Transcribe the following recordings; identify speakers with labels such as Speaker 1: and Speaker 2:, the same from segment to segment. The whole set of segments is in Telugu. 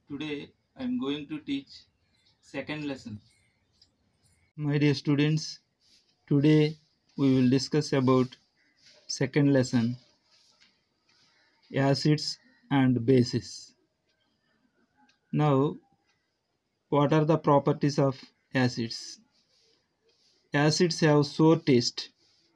Speaker 1: Today I am going to teach second lesson.
Speaker 2: My dear students, today we will discuss about second lesson acids and bases. Now, what are the properties of acids? Acids have sour taste.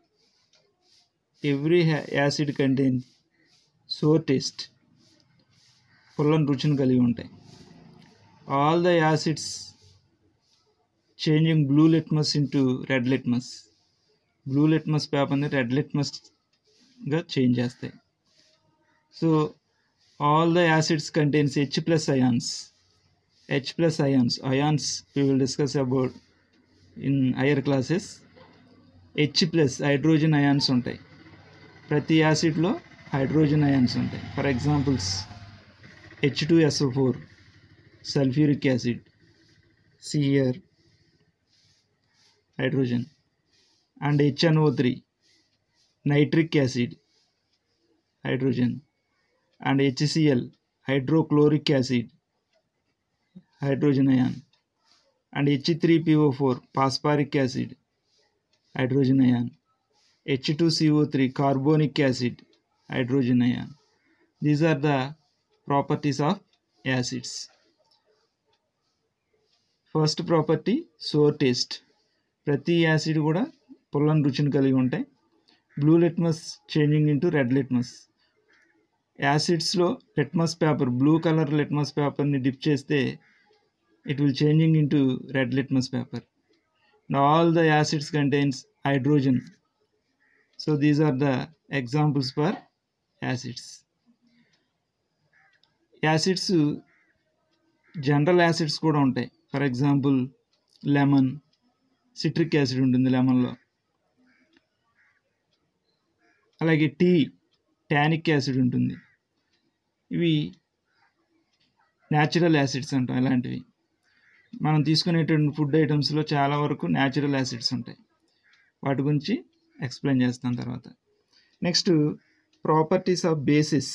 Speaker 2: Every ha- acid contains sour taste. పుల్లని రుచిని కలిగి ఉంటాయి all the acids changing blue litmus into red litmus blue litmus పేపర్ని రెడ్ లిట్మస్గా చేంజ్ చేస్తాయి so all the acids contains H plus ions H plus ions ions we will discuss about in higher classes H plus hydrogen ions ఉంటాయి ప్రతి యాసిడ్లో హైడ్రోజన్ అయాన్స్ ఉంటాయి for examples H two S O four sulphuric acid సిఆర్ hydrogen and HNO3 nitric acid hydrogen and HCl hydrochloric acid hydrogen ion and H3PO4 phosphoric acid hydrogen ion H2CO3 carbonic acid hydrogen ion these are the properties of acids first property sour taste ప్రతి యాసిడ్ కూడా పుల్లని రుచిని కలిగి ఉంటాయి blue litmus changing into red litmus యాసిడ్స్లో litmus paper blue colour litmus పేపర్ని డిప్ చేస్తే it will changing into red litmus paper all the acids contains hydrogen so these are the examples for acids acids general acids కూడా ఉంటాయి for example lemon citric acid ఉంటుంది లెమన్లో అలాగే టీ టానిక్ యాసిడ్ ఉంటుంది ఇవి న్యాచురల్ యాసిడ్స్ అంటాం ఇలాంటివి మనం తీసుకునేటువంటి ఫుడ్ ఐటమ్స్లో చాలా వరకు న్యాచురల్ యాసిడ్స్ ఉంటాయి వాటి గురించి ఎక్స్ప్లెయిన్ చేస్తాను తర్వాత next properties of bases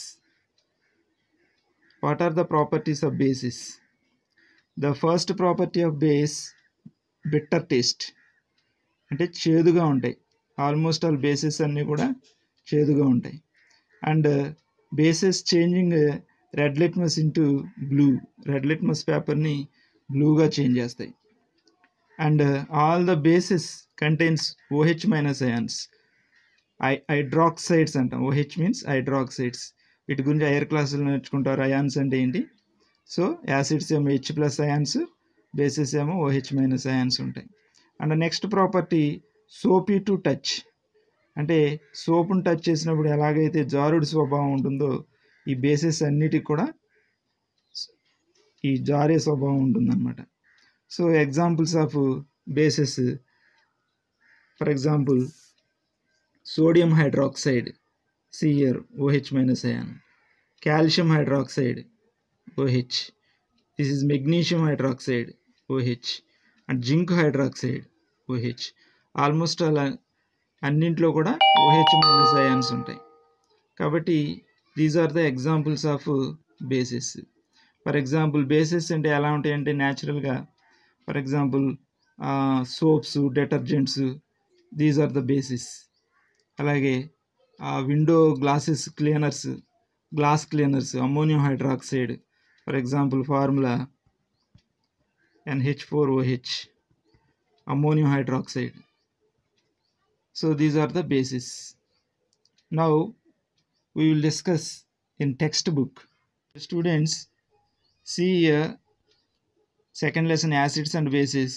Speaker 2: what are the properties of bases the first property of base bitter taste అంటే చేదుగా ఉంటాయి ఆల్మోస్ట్ ఆల్ బేసెస్ అన్నీ కూడా చేదుగా ఉంటాయి and bases changing red litmus into blue red litmus పేపర్ని బ్లూగా చేంజ్ చేస్తాయి and all the bases contains O H minus ions I hydroxides అంటాం ఓహెచ్ మీన్స్ హైడ్రాక్సైడ్స్ వీటి గురించి హైయర్ క్లాసులు నేర్చుకుంటారు అయాన్స్ అంటే ఏంటి సో యాసిడ్స్ ఏమో హెచ్ ప్లస్ అయాన్స్ బేసిస్ ఏమో ఓహెచ్ మైనస్ అయాన్స్ ఉంటాయి and next property soapy to touch అంటే సోపును టచ్ చేసినప్పుడు ఎలాగైతే జారుడు స్వభావం ఉంటుందో ఈ బేసిస్ అన్నిటికి కూడా ఈ జారే స్వభావం ఉంటుందన్నమాట so examples of bases for example sodium hydroxide సిఆర్ O H minus ion calcium hydroxide O H this is magnesium hydroxide O H and zinc hydroxide O H almost అలా అన్నింట్లో కూడా ఓహెచ్ మైనస్ అయాన్స్ ఉంటాయి కాబట్టి these are the examples of bases for example bases అంటే ఎలా ఉంటాయంటే న్యాచురల్గా for example soaps detergents these are the bases అలాగే window glasses cleaners glass cleaners ammonium hydroxide for example formula NH4OH, ammonium hydroxide. So these are the bases. Now we will discuss in textbook. Students, see here second lesson acids and bases.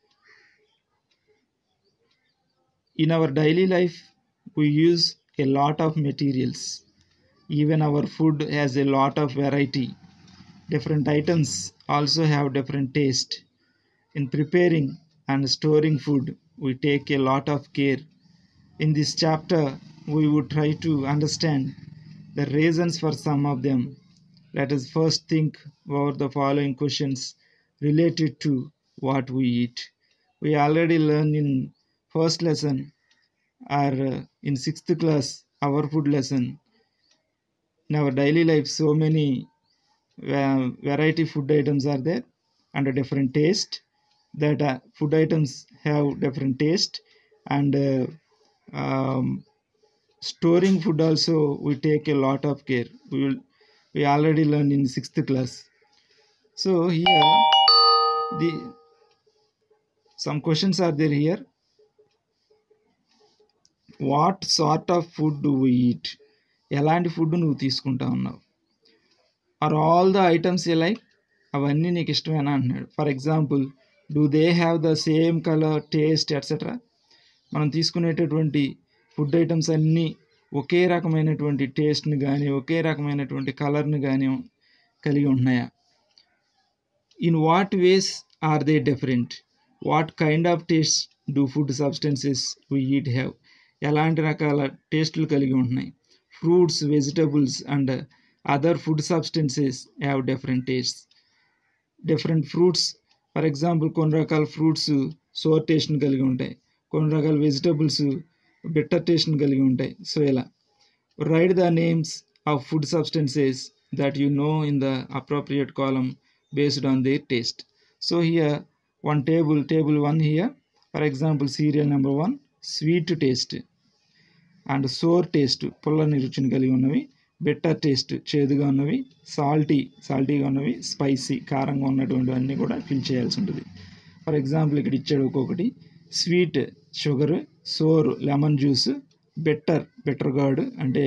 Speaker 2: In our daily life, we use a lot of materials. Even our food has a lot of variety. Different items also have different taste. In preparing and storing food, we take a lot of care. In this chapter, we would try to understand the reasons for some of them. Let us first think about the following questions related to what we eat. We already learned in first lesson or uh, in sixth class our food lesson. In our daily life, so many variety food items are there and a different taste that uh, food items have different taste and uh, um, storing food also we take a lot of care we will we already learned in sixth class so here the some questions are there here what sort of food do eat ఎలాంటి ఫుడ్ నువ్వు తీసుకుంటా ఉన్నావు are all the items a like అవన్నీ నీకు ఇష్టమేనా అంటున్నాడు for example do they have the same colour taste etcetera మనం తీసుకునేటటువంటి ఫుడ్ ఐటమ్స్ అన్నీ ఒకే రకమైనటువంటి టేస్ట్ని కానీ ఒకే రకమైనటువంటి కలర్ని కానీ కలిగి ఉంటున్నాయా in what ways are they different what kind of taste do food substances we eat have ఎలాంటి రకాల టేస్టులు కలిగి ఉంటున్నాయి fruits vegetables and other food substances have different taste different fruits for example కొన్ని రకాల ఫ్రూట్స్ సోర్ టేస్ట్ని కలిగి ఉంటాయి కొన్ని రకాల వెజిటబుల్స్ బెటర్ టేస్ట్ని కలిగి ఉంటాయి సో ఇలా write the names of food substances that you know in the appropriate column based on their taste. So here one table, table one here, for example, cereal number one, sweet taste and sour taste పుల్లని రుచిని కలిగి ఉన్నవి బెటర్ టేస్ట్ చేదుగా ఉన్నవి సాల్టీ సాల్టీగా ఉన్నవి స్పైసీ కారంగా ఉన్నటువంటి అన్నీ కూడా ఫిల్ చేయాల్సి ఉంటుంది ఫర్ ఎగ్జాంపుల్ ఇక్కడ ఇచ్చాడు ఒక్కొక్కటి sweet sugar sour lemon juice bitter bitter gourd అంటే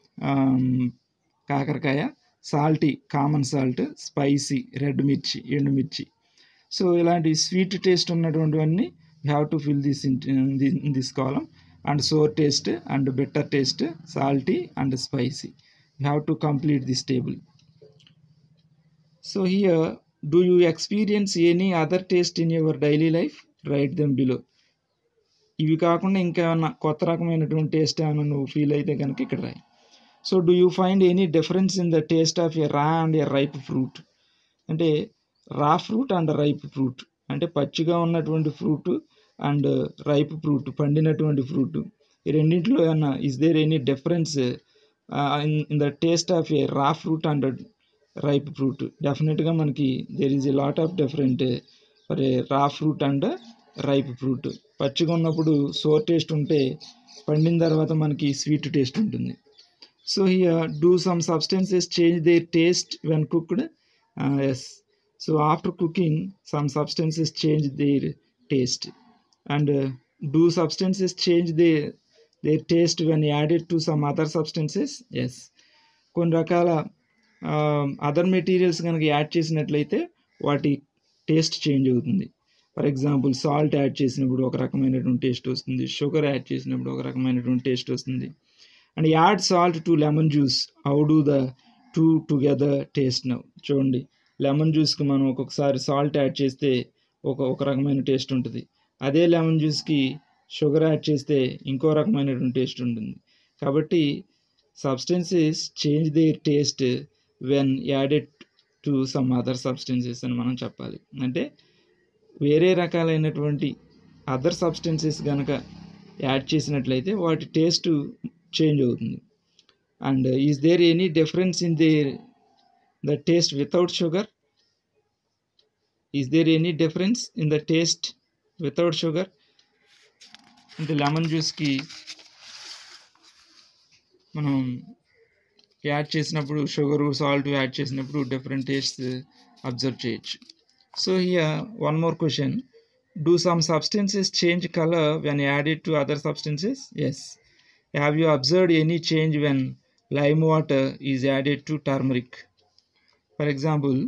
Speaker 2: కాకరకాయ salty common salt spicy red మిర్చి ఎండుమిర్చి సో ఇలాంటి స్వీట్ టేస్ట్ ఉన్నటువంటివన్నీ you have to fill this in this column and sour taste and bitter taste salty and spicy you have to complete this table so here do you experience any other taste in your daily life write them below ఇవి కాకుండా ఇంకేమన్నా కొత్త రకమైనటువంటి టేస్ట్ ఏమైనా నువ్వు ఫీల్ అయితే కనుక ఇక్కడ రాయి so do you find any difference in the taste of a raw and a ripe fruit అంటే రా ఫ్రూట్ అండ్ రైప్ ఫ్రూట్ అంటే పచ్చిగా ఉన్నటువంటి ఫ్రూట్ అండ్ రైప్ ఫ్రూట్ పండినటువంటి ఫ్రూట్ ఈ రెండింటిలో ఏమన్నా is there any difference in the taste of a raw fruit and ripe fruit డెఫినెట్గా మనకి there is a lot of different for a raw fruit and ripe fruit పచ్చిగా ఉన్నప్పుడు సోర్ టేస్ట్ ఉంటే పండిన తర్వాత మనకి స్వీట్ టేస్ట్ ఉంటుంది so here do some substances change their taste when cooked yes so after cooking some substances change their taste and do substances change they their taste when added to some other substances yes కొన్ని రకాల అదర్ మెటీరియల్స్ కనుక యాడ్ చేసినట్లయితే వాటి టేస్ట్ చేంజ్ అవుతుంది ఫర్ ఎగ్జాంపుల్ సాల్ట్ యాడ్ చేసినప్పుడు ఒక రకమైనటువంటి టేస్ట్ వస్తుంది షుగర్ యాడ్ చేసినప్పుడు ఒక రకమైనటువంటి టేస్ట్ వస్తుంది and add salt to lemon juice how do the two together taste now చూడండి లెమన్ జ్యూస్కి మనం ఒక్కొక్కసారి సాల్ట్ యాడ్ చేస్తే ఒక ఒక రకమైన టేస్ట్ ఉంటుంది అదే లెమన్ జ్యూస్కి షుగర్ యాడ్ చేస్తే ఇంకో రకమైనటువంటి టేస్ట్ ఉంటుంది కాబట్టి substances change their taste when added to some other substances అని మనం చెప్పాలి అంటే వేరే రకాలైనటువంటి అదర్ సబ్స్టెన్సెస్ కనుక యాడ్ చేసినట్లయితే వాటి టేస్ట్ చేంజ్ అవుతుంది and is there any difference in their the taste without sugar is there any difference in the taste without sugar అంటే లెమన్ జ్యూస్కి మనం యాడ్ చేసినప్పుడు షుగర్ సాల్ట్ యాడ్ చేసినప్పుడు డిఫరెంట్ టేస్ట్ అబ్జర్వ్ చేయొచ్చు so here one more question do some substances change colour when added to other substances yes have you observed any change when lime water is added to turmeric for example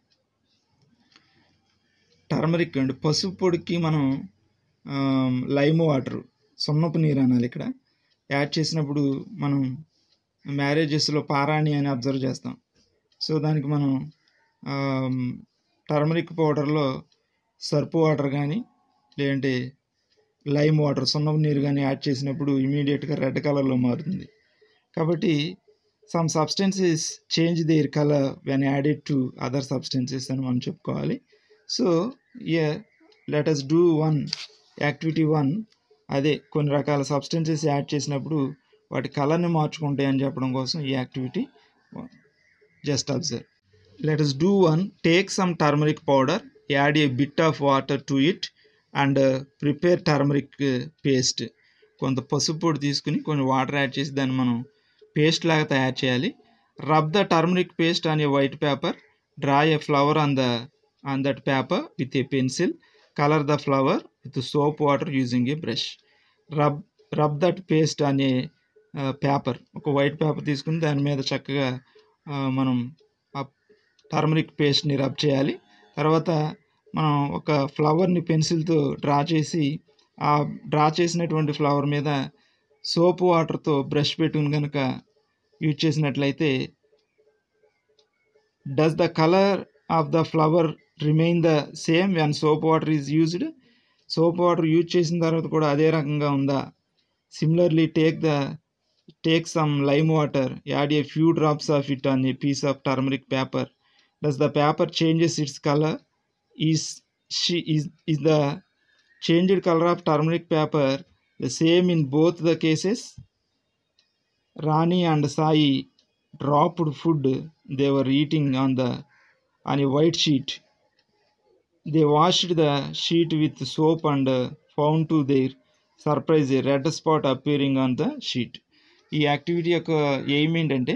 Speaker 2: turmeric అండి పసుపు పొడికి మనం లైమ్ వాటర్ సున్నపు నీరు అనాలి ఇక్కడ యాడ్ చేసినప్పుడు మనం మ్యారేజెస్లో పారాణి అని అబ్జర్వ్ చేస్తాం సో దానికి మనం టర్మరిక్ పౌడర్లో సర్పు వాటర్ కానీ లేదంటే లైమ్ వాటర్ సున్నపు నీరు కానీ యాడ్ చేసినప్పుడు ఇమీడియట్గా రెడ్ కలర్లో మారుతుంది కాబట్టి some substances change their colour when added to other substances అని మనం చెప్పుకోవాలి so here let us do one activity one అదే కొన్ని రకాల సబ్స్టెన్సెస్ యాడ్ చేసినప్పుడు వాటి కలర్ని మార్చుకుంటాయి అని చెప్పడం కోసం ఈ activity just observe let us do one take some turmeric powder add a bit of water to it and uh, prepare turmeric uh, paste కొంత పసుపు పొడి తీసుకుని కొన్ని వాటర్ యాడ్ చేసి దాన్ని మనం పేస్ట్ లాగా తయారు చేయాలి rub the turmeric paste on a white paper draw a flower on the on that paper with a pencil colour the flower with soap water using a brush rub rub that paste on a paper ఒక వైట్ పేపర్ తీసుకుని దాని మీద చక్కగా ఆ, మనం ఆ టర్మరిక్ పేస్ట్ని రబ్ చేయాలి తర్వాత మనం ఒక ఫ్లవర్ని పెన్సిల్తో డ్రా చేసి ఆ డ్రా చేసినటువంటి ఫ్లవర్ మీద సోప్ వాటర్తో బ్రష్ పెట్టుకుని కనుక యూజ్ చేసినట్లయితే does the colour of the flower remain the same when soap water is used soap water use చేసిన తర్వాత కూడా అదే రకంగా ఉందా similarly take the take some lime water add a few drops of it on a piece of turmeric paper does the paper changes its colour is she is is the changed color of turmeric paper the same in both the cases rani and sai dropped food they were eating on the on a white sheet they washed the sheet with soap and uh, found to their surprise a red spot appearing on the sheet ఈ యాక్టివిటీ యొక్క ఎయిమ్ ఏంటంటే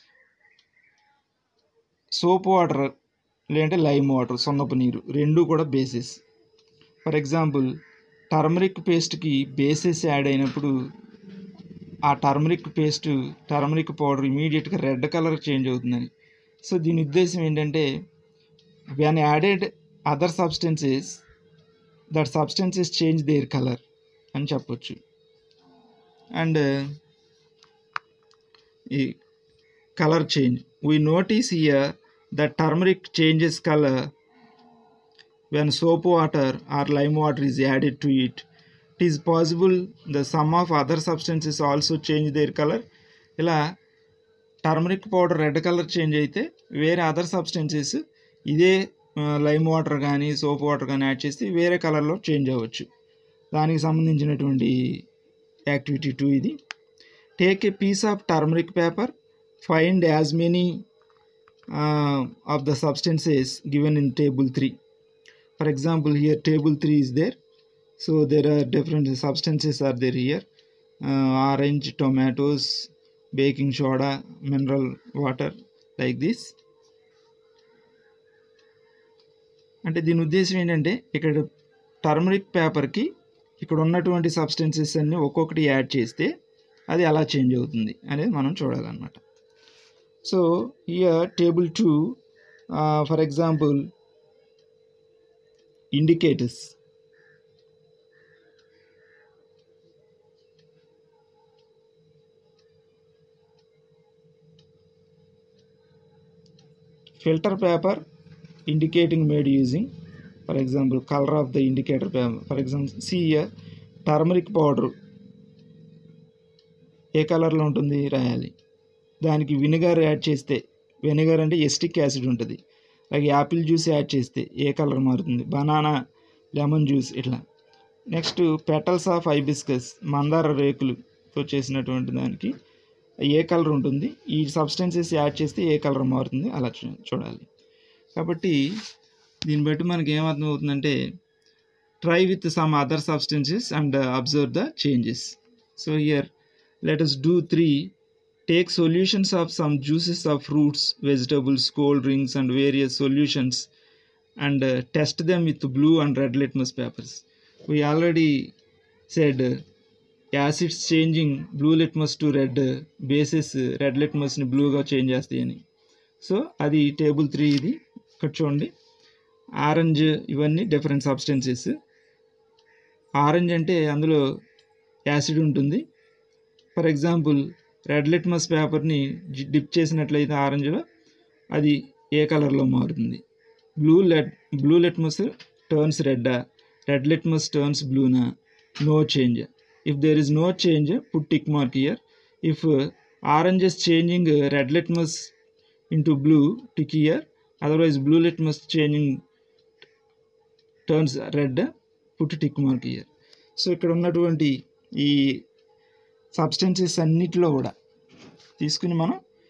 Speaker 2: సోప్ వాటర్ లేదంటే లైమ్ వాటర్ సున్నపు నీరు రెండు కూడా బేసిస్ ఫర్ ఎగ్జాంపుల్ టర్మరిక్ పేస్ట్కి బేసిస్ యాడ్ అయినప్పుడు ఆ టర్మరిక్ పేస్ట్ టర్మరిక్ పౌడర్ ఇమీడియట్గా రెడ్ కలర్ చేంజ్ అవుతుందని సో దీని ఉద్దేశం ఏంటంటే when added other substances that substances change their colour అని చెప్పొచ్చు అండ్ ఈ colour change we notice here that turmeric changes colour when soap water or lime water is added to it. It is possible the sum of other substances also change their color. ఇలా turmeric powder red colour change అయితే వేరే అదర్ సబ్స్టెన్సెస్ ఇదే లైమ్ వాటర్ కానీ సోప్ వాటర్ కానీ యాడ్ చేస్తే వేరే కలర్లో చేంజ్ అవ్వచ్చు దానికి సంబంధించినటువంటి యాక్టివిటీ టూ ఇది take a piece of turmeric paper find as many of the substances given in table three for example here table 3 is there so there are different substances are there here uh, orange tomatoes baking soda mineral water like this అంటే దీని ఉద్దేశం ఏంటంటే ఇక్కడ టర్మరిక్ పేపర్కి ఇక్కడ ఉన్నటువంటి సబ్స్టెన్సెస్ అన్ని ఒక్కొక్కటి యాడ్ చేస్తే అది ఎలా చేంజ్ అవుతుంది అనేది మనం చూడాలన్నమాట so here table two for example indicators filter paper indicating made using for example color of the indicator paper for example see here turmeric powder ఏ కలర్లో ఉంటుంది రాయాలి దానికి వినిగర్ యాడ్ చేస్తే వెనిగర్ అంటే ఎస్టిక్ యాసిడ్ ఉంటుంది అలాగే యాపిల్ జ్యూస్ యాడ్ చేస్తే ఏ కలర్ మారుతుంది బనానా లెమన్ జ్యూస్ ఇట్లా నెక్స్ట్ పెటల్స్ ఆఫ్ ఐబిస్కస్ మందార రేకులతో చేసినటువంటి దానికి ఏ కలర్ ఉంటుంది ఈ సబ్స్టెన్సెస్ యాడ్ చేస్తే ఏ కలర్ మారుతుంది అలా చూ చూడాలి కాబట్టి దీన్ని బట్టి మనకి ఏమర్థం అవుతుందంటే try with some other substances and observe the changes so here let us do త్రీ take solutions of some juices of fruits, vegetables, cold drinks, and various solutions and uh, test them with blue and red litmus papers. We already said uh, acids changing blue litmus to red, uh, bases uh, red litmusని బ్లూగా చేంజ్ చేస్తాయని సో అది టేబుల్ త్రీ ఇది ఇక్కడ చూడండి ఆరెంజ్ ఇవన్నీ డిఫరెంట్ సబ్స్టెన్సెస్ ఆరెంజ్ అంటే అందులో యాసిడ్ ఉంటుంది ఫర్ ఎగ్జాంపుల్ రెడ్ లిట్మస్ పేపర్ని డిప్ చేసినట్లయితే ఆరెంజ్లో అది ఏ కలర్లో మారుతుంది blue let blue litmus turns red red litmus turns బ్లూనా no change if there is no change put tick mark here if orange is changing red litmus into blue tick here otherwise blue litmus changing turns red put tick mark here so ఇక్కడ ఉన్నటువంటి ఈ సబ్స్టెన్సెస్ అన్నిటిలో కూడా తీసుకుని మనం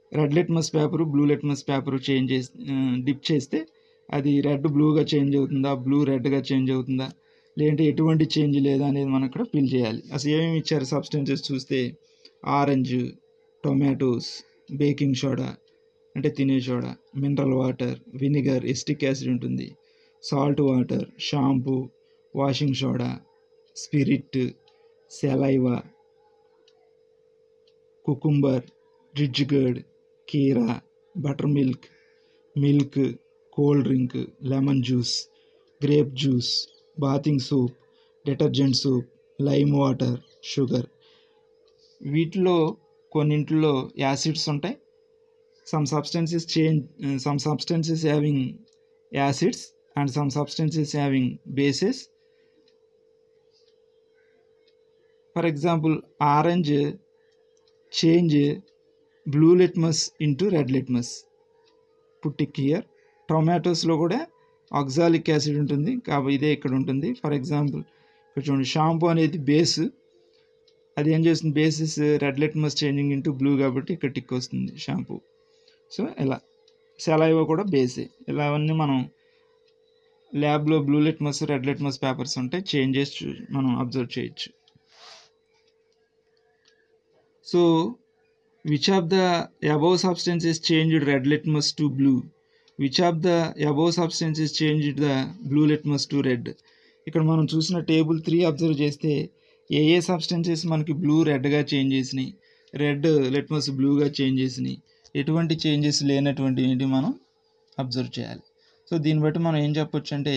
Speaker 2: red litmus paper blue litmus paper change చేసి డిప్ చేస్తే అది రెడ్ బ్లూగా చేంజ్ అవుతుందా బ్లూ రెడ్గా చేంజ్ అవుతుందా లేదంటే ఎటువంటి చేంజ్ లేదా అనేది మనం ఇక్కడ ఫిల్ చేయాలి అసలు ఏమేమి ఇచ్చారు సబ్స్టెన్సెస్ చూస్తే ఆరెంజ్ టొమాటోస్ బేకింగ్ సోడా అంటే తినే soda mineral water vinegar acetic acid ఉంటుంది salt water shampoo washing soda spirit saliva cucumber ridge gourd కీరా butter milk milk cold drink lemon juice grape juice bathing soap detergent soap lime water sugar వీటిలో కొన్నింటిలో యాసిడ్స్ ఉంటాయి some substances change some substances having acids and some substances having bases for example orange change blue litmus into red litmus put tick here టొమాటోస్లో కూడా ఆక్సాలిక్ యాసిడ్ ఉంటుంది కాబట్టి ఇదే ఇక్కడ ఉంటుంది ఫర్ ఎగ్జాంపుల్ ఇక్కడ చూడండి షాంపూ అనేది బేస్ అది ఏం చేస్తుంది bases red litmus changing into blue కాబట్టి ఇక్కడ టిక్ వస్తుంది షాంపూ సో ఇలా సెలైవా కూడా బేసే ఇలా అవన్నీ మనం ల్యాబ్లో blue litmus red litmus papers ఉంటాయి చేంజెస్ మనం అబ్జర్వ్ చేయొచ్చు so which of the above substances changed red litmus to blue which of the above substances changed the blue litmus to red ఇక్కడ మనం చూసిన టేబుల్ త్రీ అబ్జర్వ్ చేస్తే ఏ ఏ సబ్స్టెన్సెస్ మనకి బ్లూ రెడ్గా చేంజ్ చేసినాయి రెడ్ లిట్మస్ బ్లూగా చేంజ్ చేసినాయి ఎటువంటి చేంజెస్ లేనటువంటి ఏంటి మనం అబ్జర్వ్ చేయాలి సో దీన్ని బట్టి మనం ఏం చెప్పొచ్చు అంటే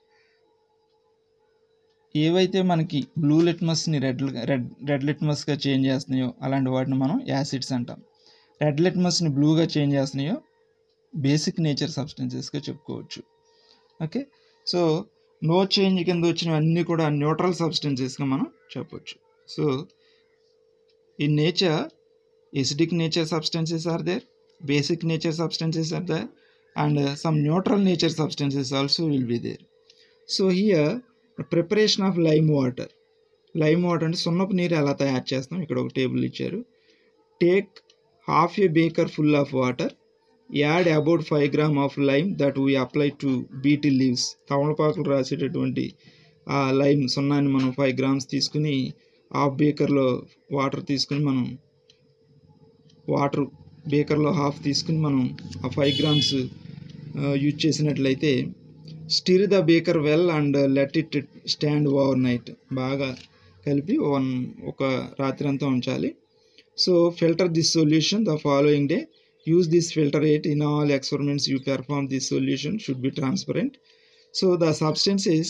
Speaker 2: ఏవైతే మనకి బ్లూ లిట్మస్ని రెడ్ రెడ్ రెడ్ లిట్మస్గా చేంజ్ చేస్తున్నాయో అలాంటి వాటిని మనం యాసిడ్స్ అంటాం రెడ్ లిట్మస్ని బ్లూగా చేంజ్ చేస్తున్నాయో బేసిక్ నేచర్ సబ్స్టెన్సెస్గా చెప్పుకోవచ్చు ఓకే సో నో చేంజ్ కింద వచ్చినవన్నీ కూడా న్యూట్రల్ సబ్స్టెన్సెస్గా మనం చెప్పొచ్చు so in nature acidic nature substances are there basic nature substances are there and some neutral nature substances also will be there so here preparation of lime water lime water అంటే సున్నపు నీరు ఎలా తయారు చేస్తాం ఇక్కడ ఒక టేబుల్ ఇచ్చారు take half a beaker full of water add about five gram of lime that we apply to betel leaves తమలపాకులు రాసేటటువంటి ఆ లైమ్ సున్నాన్ని మనం ఫైవ్ గ్రామ్స్ తీసుకుని హాఫ్ బేకర్లో వాటర్ తీసుకుని మనం వాటర్ బేకర్లో హాఫ్ తీసుకుని మనం ఆ ఫైవ్ గ్రామ్స్ యూజ్ చేసినట్లయితే stir the beaker well and let it stand overnight బాగా కలిపి వన్ ఒక రాత్రి అంతా ఉంచాలి so filter this solution the following day use this filter rate in all experiments you perform this solution should be transparent so the substances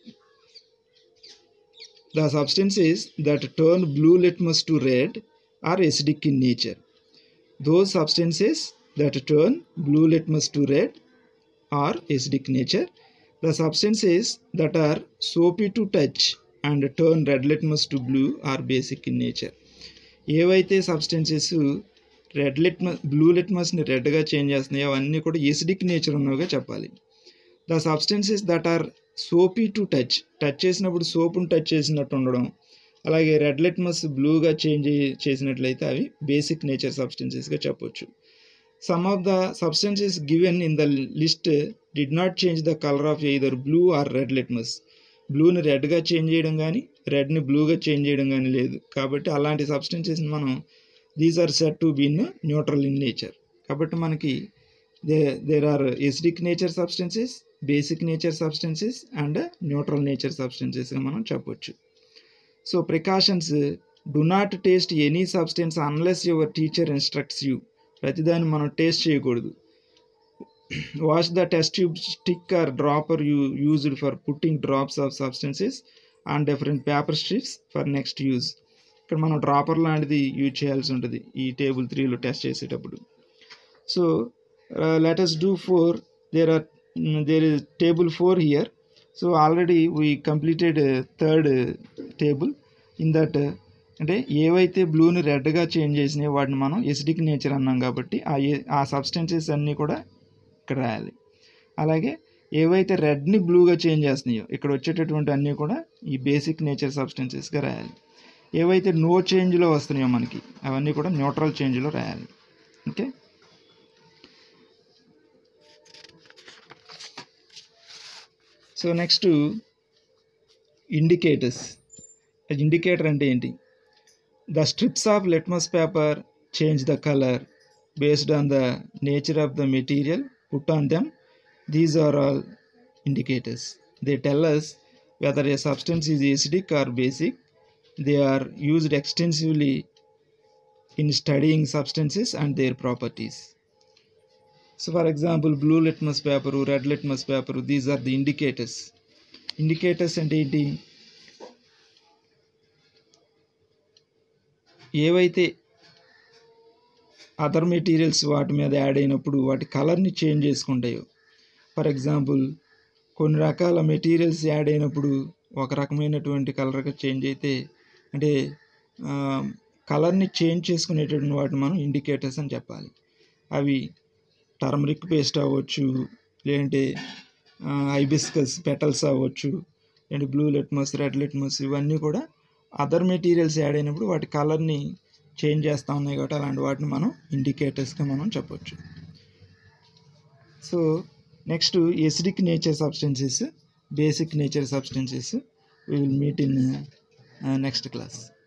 Speaker 2: the substances that turn blue litmus to red are acidic in nature those substances that turn blue litmus to red are acidic nature the substances that are soapy to touch and turn red litmus to blue are basic in nature ఏవైతే సబ్స్టెన్సెస్ రెడ్ లిట్మస్ బ్లూ లిట్మస్ని రెడ్గా చేంజ్ చేస్తున్నాయి అవన్నీ కూడా ఎసిడిక్ నేచర్ ఉన్నవిగా చెప్పాలి the substances that are soapy to touch touch చేసినప్పుడు సోపును టచ్ చేసినట్టు ఉండడం అలాగే రెడ్ లిట్మస్ బ్లూగా చేంజ్ చేసినట్లయితే అవి బేసిక్ నేచర్ సబ్స్టెన్సెస్గా చెప్పొచ్చు some of the substances given in the list did not change the colour of either blue or red litmus బ్లూని రెడ్గా చేంజ్ చేయడం కానీ రెడ్ని బ్లూగా చేంజ్ చేయడం కానీ లేదు కాబట్టి అలాంటి సబ్స్టెన్సెస్ని మనం these are set to been neutral in nature కాబట్టి మనకి they there are acidic nature substances basic nature substances and neutral nature సబ్స్టెన్సెస్గా మనం చెప్పొచ్చు so precautions do not taste any substance unless your teacher instructs you ప్రతిదాన్ని మనం టేస్ట్ చేయకూడదు wash the test tube stick or dropper you used for putting drops of substances and different paper strips for next use ఇక్కడ మనం డ్రాపర్ లాంటిది యూజ్ చేయాల్సి ఉంటుంది ఈ టేబుల్ త్రీలో టెస్ట్ చేసేటప్పుడు so let us do four there are there is table four here so already we completed third table in that అంటే ఏవైతే బ్లూని రెడ్గా చేంజ్ చేసినాయో వాటిని మనం ఎసిడిక్ నేచర్ అన్నాం కాబట్టి ఆ ఏ ఆ సబ్స్టెన్సెస్ అన్నీ కూడా ఇక్కడ రాయాలి అలాగే ఏవైతే రెడ్ని బ్లూగా చేంజ్ చేస్తున్నాయో ఇక్కడ వచ్చేటటువంటి అన్నీ కూడా ఈ బేసిక్ నేచర్ సబ్స్టెన్సెస్గా రాయాలి ఏవైతే నో చేంజ్లో వస్తున్నాయో మనకి అవన్నీ కూడా న్యూట్రల్ చేంజ్లో రాయాలి okay so next indicators indicator అంటే ఏంటి the strips of litmus paper change the colour based on the nature of the material put on them these are all indicators. They tell us whether a substance is acidic or basic. They are used extensively in studying substances and their properties. So, for example, blue litmus paper, red litmus paper, these are the indicators. Indicators అంటే ఏంటి ఏవైతే అదర్ మెటీరియల్స్ వాటి మీద యాడ్ అయినప్పుడు వాటి కలర్ని చేంజ్ చేసుకుంటాయో ఫర్ ఎగ్జాంపుల్ కొన్ని రకాల మెటీరియల్స్ యాడ్ అయినప్పుడు ఒక రకమైనటువంటి కలర్గా చేంజ్ అయితే అంటే కలర్ని చేంజ్ చేసుకునేటటువంటి వాటిని మనం ఇండికేటర్స్ అని చెప్పాలి అవి టర్మరిక్ పేస్ట్ అవ్వచ్చు లేదంటే హైబిస్కస్ పెటల్స్ అవ్వచ్చు లేదంటే బ్లూ లిట్మస్ రెడ్ లిట్మస్ ఇవన్నీ కూడా అదర్ మెటీరియల్స్ యాడ్ అయినప్పుడు వాటి కలర్ని చేంజ్ చేస్తూ ఉన్నాయి కాబట్టి అలాంటి వాటిని మనం ఇండికేటర్స్గా మనం చెప్పొచ్చు so next acidic nature substances basic nature substances we will meet in next class